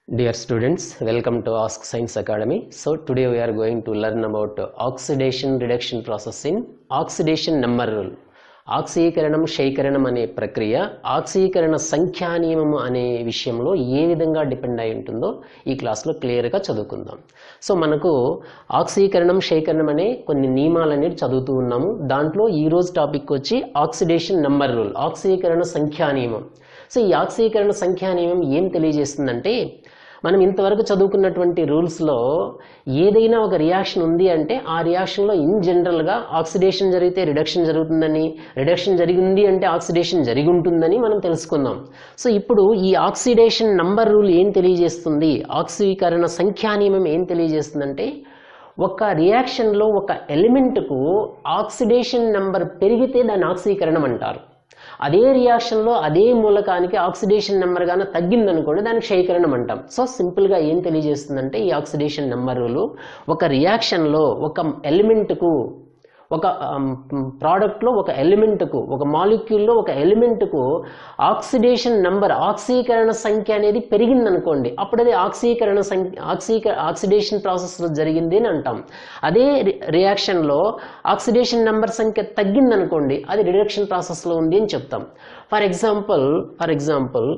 Dear students, welcome to Ask Science Academy. So today we are going to learn about oxidation reduction process in oxidation number rule. ఆక్సీకరణం శేఖరణం అనే ప్రక్రియ ఆక్సీకరణ సంఖ్యా నియమము అనే విషయంలో ఏ విధంగా డిపెండ్ అయి ఉంటుందో ఈ క్లాస్లో క్లియర్గా చదువుకుందాం సో మనకు ఆక్సీకరణం శేఖరణం అనే కొన్ని నియమాలు అనేది చదువుతూ ఉన్నాము దాంట్లో ఈ రోజు టాపిక్ వచ్చి ఆక్సిడేషన్ నంబర్ రూల్ ఆక్సీకరణ సంఖ్యా నియమం సో ఈ ఆక్సీకరణ సంఖ్యా నియమం ఏం తెలియజేస్తుందంటే మనం ఇంతవరకు చదువుకున్నటువంటి రూల్స్లో ఏదైనా ఒక రియాక్షన్ ఉంది అంటే ఆ రియాక్షన్లో ఇన్ జనరల్గా ఆక్సిడేషన్ జరిగితే రిడక్షన్ జరుగుతుందని రిడక్షన్ జరిగింది అంటే ఆక్సిడేషన్ జరిగి ఉంటుందని మనం తెలుసుకుందాం సో ఇప్పుడు ఈ ఆక్సిడేషన్ నంబర్ రూల్ ఏం తెలియజేస్తుంది ఆక్సీకరణ సంఖ్యా నియమం ఏం తెలియజేస్తుందంటే ఒక రియాక్షన్లో ఒక ఎలిమెంట్కు ఆక్సిడేషన్ నంబర్ పెరిగితే దాన్ని ఆక్సీకరణం అంటారు అదే రియాక్షన్లో అదే మూలకానికి ఆక్సిడేషన్ నెంబర్ గాన తగ్గిందనుకోండి దానికి క్షయకరణం అంటాం సో సింపుల్గా ఏం తెలియజేస్తుందంటే ఈ ఆక్సిడేషన్ నెంబర్లు ఒక రియాక్షన్లో ఒక ఎలిమెంట్కు ఒక ప్రోడక్ట్లో ఒక ఎలిమెంట్కు ఒక మాలిక్యూల్లో ఒక ఎలిమెంట్కు ఆక్సిడేషన్ నంబర్ ఆక్సీకరణ సంఖ్య అనేది పెరిగిందనుకోండి అప్పుడు అది ఆక్సీకరణ సంఖ్య ఆక్సీక ఆక్సిడేషన్ ప్రాసెస్లో జరిగింది అని అంటాం అదే రియాక్షన్లో ఆక్సిడేషన్ నెంబర్ సంఖ్య తగ్గిందనుకోండి అది రిడక్షన్ ప్రాసెస్లో ఉంది అని చెప్తాం for example for example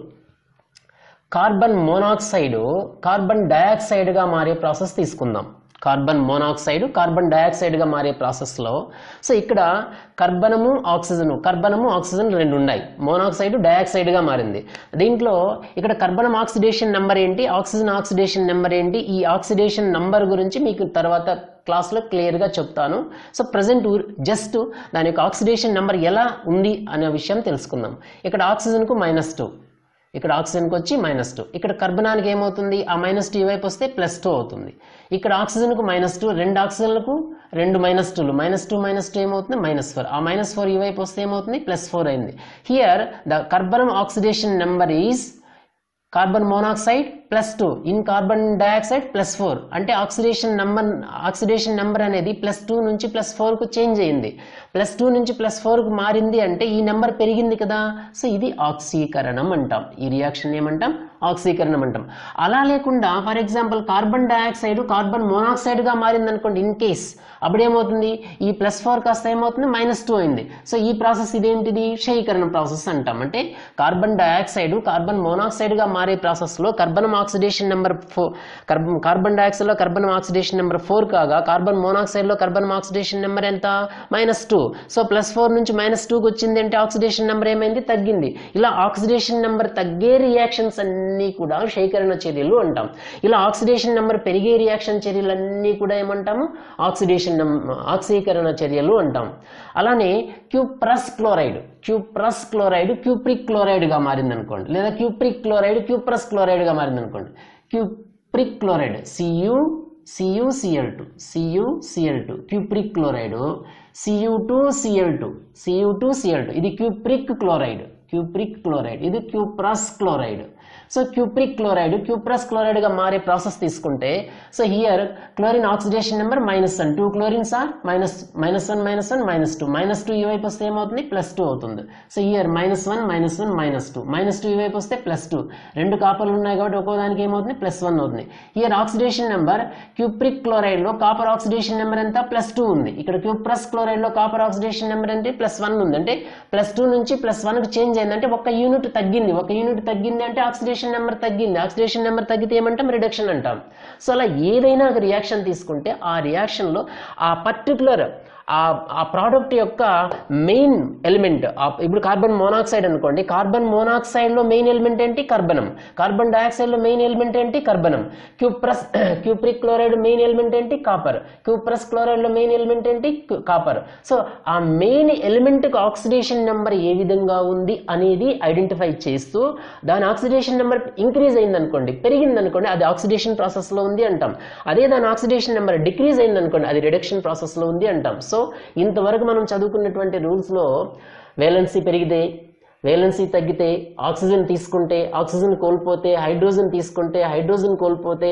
carbon monoxide carbon డయాక్సైడ్గా మారే ప్రాసెస్ తీసుకుందాం కార్బన్ మోనాక్సైడ్ కార్బన్ డయాక్సైడ్గా మారే ప్రాసెస్లో సో ఇక్కడ కర్బనము ఆక్సిజన్ కర్బనము ఆక్సిజన్ రెండు ఉన్నాయి మోనాక్సైడ్ డయాక్సైడ్గా మారింది దీంట్లో ఇక్కడ కర్బనం ఆక్సిడేషన్ నెంబర్ ఏంటి ఆక్సిజన్ ఆక్సిడేషన్ నెంబర్ ఏంటి ఈ ఆక్సిడేషన్ నెంబర్ గురించి మీకు తర్వాత క్లాస్లో క్లియర్గా చెప్తాను సో ప్రజెంట్ జస్ట్ దాని యొక్క ఆక్సిడేషన్ నెంబర్ ఎలా ఉంది అనే విషయం తెలుసుకుందాం ఇక్కడ ఆక్సిజన్కు మైనస్ టూ ఇక్కడ ఆక్సిజన్కి వచ్చి మైనస్ టూ ఇక్కడ కర్బనానికి ఏమవుతుంది ఆ మైనస్ టూ వైపు వస్తే ప్లస్ టూ అవుతుంది ఇక్కడ ఆక్సిజన్కు మైనస్ టూ రెండు ఆక్సిజన్లకు రెండు మైనస్ టూలు మైనస్ టూ మైనస్ టూ ఏమవుతుంది మైనస్ ఫోర్ ఆ మైనస్ ఫోర్ ఈ వైపు వస్తే ఏమవుతుంది ప్లస్ ఫోర్ అయింది హియర్ ద కార్బనం oxidation number is carbon monoxide plus two in carbon dioxide plus four అంటే ఆక్సిడేషన్ నెంబర్ ఆక్సిడేషన్ నెంబర్ అనేది ప్లస్ టూ నుంచి ప్లస్ ఫోర్కు చేంజ్ అయింది ప్లస్ టూ నుంచి ప్లస్ ఫోర్కు మారింది అంటే ఈ నెంబర్ పెరిగింది కదా సో ఇది ఆక్సీకరణం అంటాం ఈ రియాక్షన్ ఏమంటాం ఆక్సీకరణం అంటాం అలా లేకుండా for example carbon dioxide carbon మోనాక్సైడ్గా మారింది అనుకోండి ఇన్ కేస్ అప్పుడు ఏమవుతుంది ఈ ప్లస్ ఫోర్ కాస్త ఏమవుతుంది మైనస్ టూ అయింది సో ఈ ప్రాసెస్ ఇదేంటిది క్షయీకరణ ప్రాసెస్ అంటాం అంటే కార్బన్ డయాక్సైడ్ కార్బన్ మోనాక్సైడ్గా మారే ప్రాసెస్లో carbon oxidation number four carbon carbon డయాక్సైడ్లో కార్బన్ ఆక్సిడేషన్ నెంబర్ ఫోర్ కాగా కార్బన్ మోనాక్సైడ్లో కార్బన్ ఆక్సిడేషన్ నెంబర్ ఎంత minus two so plus four నుంచి మైనస్ టూకి వచ్చింది అంటే ఆక్సిడేషన్ నెంబర్ ఏమైంది తగ్గింది ఇలా ఆక్సిడేషన్ నెంబర్ తగ్గే రియాక్షన్స్ అన్నీ కూడా క్షయీకరణ చర్యలు అంటాం ఇలా ఆక్సిడేషన్ నెంబర్ పెరిగే రియాక్షన్ చర్యలన్నీ కూడా ఏమంటాము ఆక్సిడేషన్ ఆక్సీకరణ చర్యలు అంటాం అలానే cuprous chloride cuprous chloride cupric క్లోరైడ్గా మారింది అనుకోండి లేదా క్యూప్రిక్ క్లోరైడ్ క్యూప్రస్ క్లోరైడ్గా మారింది అనుకోండి cupric chloride CU CUCL two CUCL two cupric chloride CU two CL two CU two CL two ఇది క్యూప్రిక్ క్లోరైడ్ క్యూప్రిక్ క్లోరైడ్ ఇది cuprous chloride so cupric chloride cuprous క్లోరైడ్గా మారే ప్రాసెస్ తీసుకుంటే so here chlorine oxidation number minus one two chlorines are minus minus one minus one minus two minus two ఈ వైపు వస్తే ఏమవుతుంది plus two అవుతుంది so here minus one minus one minus two minus two ఈ వైపు వస్తే plus two రెండు కాపర్లు ఉన్నాయి కాబట్టి ఒక్కో దానికి ఏమవుతుంది ప్లస్ వన్ అవుతుంది హియర్ ఆక్సిడేషన్ నెంబర్ క్యూప్రిక్ క్లోరైడ్లో కాపర్ ఆక్సిడేషన్ నెంబర్ ఎంత ప్లస్ టూ ఉంది ఇక్కడ క్యూప్రస్ క్లోరైడ్లో కాపర్ ఆక్సిడేషన్ నెంబర్ అంటే ప్లస్ వన్ ఉంది అంటే ప్లస్ టూ నుంచి ప్లస్ వన్కి చేంజ్ అయింది అంటే ఒక యూనిట్ తగ్గింది ఒక యూనిట్ తగ్గింది అంటే ఆక్సిడేషన్ నెంబర్ తగ్గింది ఆక్సిడేషన్ నెంబర్ తగ్గితే ఏమంటాం రిడక్షన్ అంటాం సో అలా ఏదైనా ఒక రియాక్షన్ తీసుకుంటే ఆ రియాక్షన్లో ఆ పర్టికులర్ ఆ ఆ ప్రోడక్ట్ యొక్క మెయిన్ ఎలిమెంట్ ఇప్పుడు కార్బన్ మోనాక్సైడ్ అనుకోండి కార్బన్ మోనాక్సైడ్లో మెయిన్ ఎలిమెంట్ ఏంటి కార్బనం కార్బన్ డయాక్సైడ్లో మెయిన్ ఎలిమెంట్ ఏంటి కార్బనం cuprous cupric chloride main element ఏంటి కాపర్ క్యూప్రస్ క్లోరైడ్లో మెయిన్ ఎలిమెంట్ ఏంటి కాపర్ సో ఆ మెయిన్ ఎలిమెంట్కి ఆక్సిడేషన్ నెంబర్ ఏ విధంగా ఉంది అనేది ఐడెంటిఫై చేస్తూ దాని ఆక్సిడేషన్ నెంబర్ ఇంక్రీజ్ అయింది అనుకోండి పెరిగింది అనుకోండి అది ఆక్సిడేషన్ ప్రాసెస్లో ఉంది అంటాం అదే దాని ఆక్సిడేషన్ నెంబర్ డిక్రీజ్ అయింది అనుకోండి అది రిడక్షన్ ప్రాసెస్లో ఉంది అంటాం సో ఇంతవరకు మనం చదువుకున్నటువంటి రూల్స్లో వేలెన్సీ పెరిగితే వేలెన్సీ తగ్గితే ఆక్సిజన్ తీసుకుంటే ఆక్సిజన్ కోల్పోతే హైడ్రోజన్ తీసుకుంటే హైడ్రోజన్ కోల్పోతే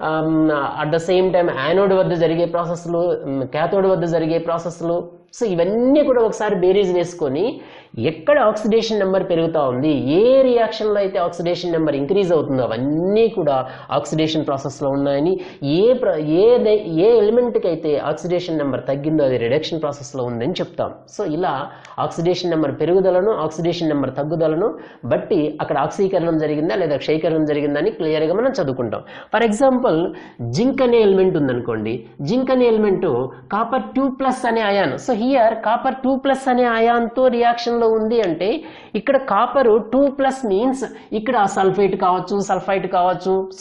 at the same time anode వద్ద జరిగే ప్రాసెస్లు క్యాథోడ్ వద్ద జరిగే ప్రాసెస్లు సో ఇవన్నీ కూడా ఒకసారి బేరీజ్ వేసుకొని ఎక్కడ ఆక్సిడేషన్ నెంబర్ పెరుగుతూ ఉంది ఏ రియాక్షన్లో అయితే ఆక్సిడేషన్ నెంబర్ ఇంక్రీజ్ అవుతుందో అవన్నీ కూడా ఆక్సిడేషన్ ప్రాసెస్లో ఉన్నాయని ఏ ప్ర ఏ దే- ఏ ఎలిమెంట్కి అయితే ఆక్సిడేషన్ నెంబర్ తగ్గిందో అది రిడక్షన్ ప్రాసెస్లో ఉందని చెప్తాం సో ఇలా ఆక్సిడేషన్ నెంబర్ పెరుగుదలను ఆక్సిడేషన్ నెంబర్ తగ్గుదలను బట్టి అక్కడ ఆక్సీకరణం జరిగిందా లేదా క్షయకరణం జరిగిందా అని క్లియర్గా మనం చదువుకుంటాం ఫర్ ఎగ్జాంపుల్ జింక్ అనే ఎలిమెంట్ ఉందనుకోండి జింక్ అనే ఎలిమెంట్ కాపర్ టూ ప్లస్ అనే ion so here copper two plus అనే అయాన్తో రియాక్షన్లో ఉంది అంటే ఇక్కడ కాపర్ టూ ప్లస్ మీన్స్ ఇక్కడ సల్ఫేట్ కావచ్చు సల్ఫైట్ కావచ్చు సో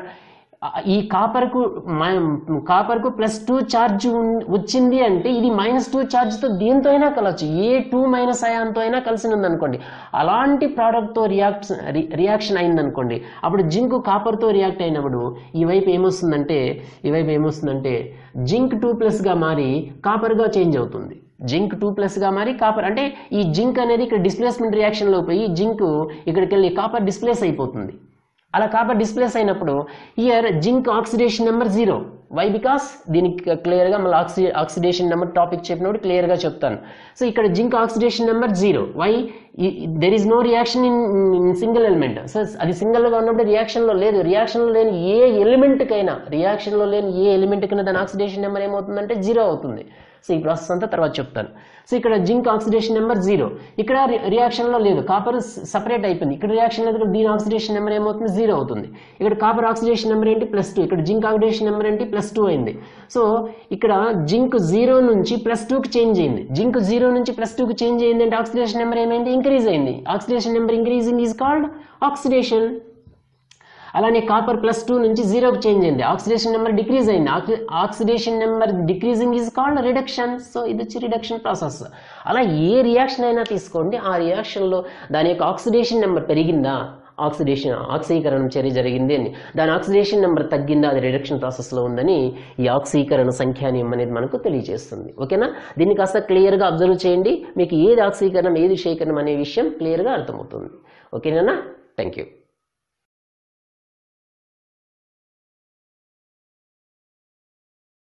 ఈ కాపర్కు కాపర్కు ప్లస్ టూ ఛార్జ్ వచ్చింది అంటే ఇది మైనస్ టూ ఛార్జ్తో దీంతో అయినా కలవచ్చు ఏ టూ మైనస్ అయాన్తో అయినా కలిసి ఉందనుకోండి అలాంటి ప్రోడక్ట్తో రియాక్ట్ రియాక్షన్ అయిందనుకోండి అప్పుడు జింక్ కాపర్తో రియాక్ట్ అయినప్పుడు ఈ వైపు ఏమొస్తుందంటే ఈ వైపు ఏమొస్తుందంటే జింక్ టూ ప్లస్గా మారి కాపర్గా చేంజ్ అవుతుంది జింక్ టూ ప్లస్గా మారి కాపర్ అంటే ఈ జింక్ అనేది ఇక్కడ డిస్ప్లేస్మెంట్ రియాక్షన్లో పోయి జింక్ ఇక్కడికి వెళ్ళి కాపర్ డిస్ప్లేస్ అయిపోతుంది అలా కాపర్ డిస్ప్లేస్ అయినప్పుడు here zinc oxidation number zero why because దీనికి క్లియర్గా మళ్ళీ ఆక్సి ఆక్సిడేషన్ నెంబర్ టాపిక్ చెప్పినప్పుడు క్లియర్గా చెప్తాను సో ఇక్కడ zinc oxidation number zero why there is no reaction in single element so అది సింగిల్గా ఉన్నప్పుడు రియాక్షన్లో లేదు రియాక్షన్లో లేని ఏ ఎలిమెంట్కైనా రియాక్షన్లో లేని ఏ ఎలిమెంట్కైనా దాని ఆక్సిడేషన్ నెంబర్ ఏమవుతుందంటే జీరో అవుతుంది సో ఈ ప్రాసెస్ అంతా తర్వాత చెప్తాను సో ఇక్కడ జింక్ ఆక్సిడేషన్ నెంబర్ జీరో ఇక్కడ రి- రియాక్షన్లో లేదు కాపర్ సపరేట్ అయిపోయింది ఇక్కడ రియాక్షన్ లేదు ఇక్కడ దీని ఆక్సిడేషన్ నెంబర్ ఏమవుతుంది జీరో అవుతుంది ఇక్కడ కాపర్ ఆక్సిడేషన్ నెంబర్ ఏంటి ప్లస్ టూ ఇక్కడ జింక్ ఆక్సిడేషన్ నెంబర్ ఏంటి ప్లస్ టూ అయింది సో ఇక్కడ జింక్ జీరో నుంచి ప్లస్ టూకి చేంజ్ అయింది జింక్ జీరో నుంచి ప్లస్ టూకి చేంజ్ అయింది అంటే ఆక్సిడేషన్ నెంబర్ ఏమైంది ఇంక్రీజ్ అయింది oxidation number increasing is called oxidation అలానే కాపర్ ప్లస్ టూ నుంచి జీరోకి చేంజ్ అయింది ఆక్సిడేషన్ నెంబర్ డిక్రీజ్ అయింది oxi- oxidation number decreasing is called reduction so ఇది వచ్చి రిడక్షన్ ప్రాసెస్ అలా ఏ రియాక్షన్ అయినా తీసుకోండి ఆ రియాక్షన్లో దాని యొక్క ఆక్సిడేషన్ నెంబర్ పెరిగిందా ఆక్సిడేషన్ ఆక్సీకరణం చర్య జరిగింది అని దాని ఆక్సిడేషన్ నెంబర్ తగ్గిందా అది రిడక్షన్ ప్రాసెస్లో ఉందని ఈ ఆక్సీకరణ సంఖ్యానియం అనేది మనకు తెలియజేస్తుంది ఓకేనా దీన్ని కాస్త క్లియర్గా అబ్జర్వ్ చేయండి మీకు ఏది ఆక్సీకరణం ఏది క్షయకరణం అనే విషయం క్లియర్గా అర్థమవుతుంది ఓకేనా థ్యాంక్ యూ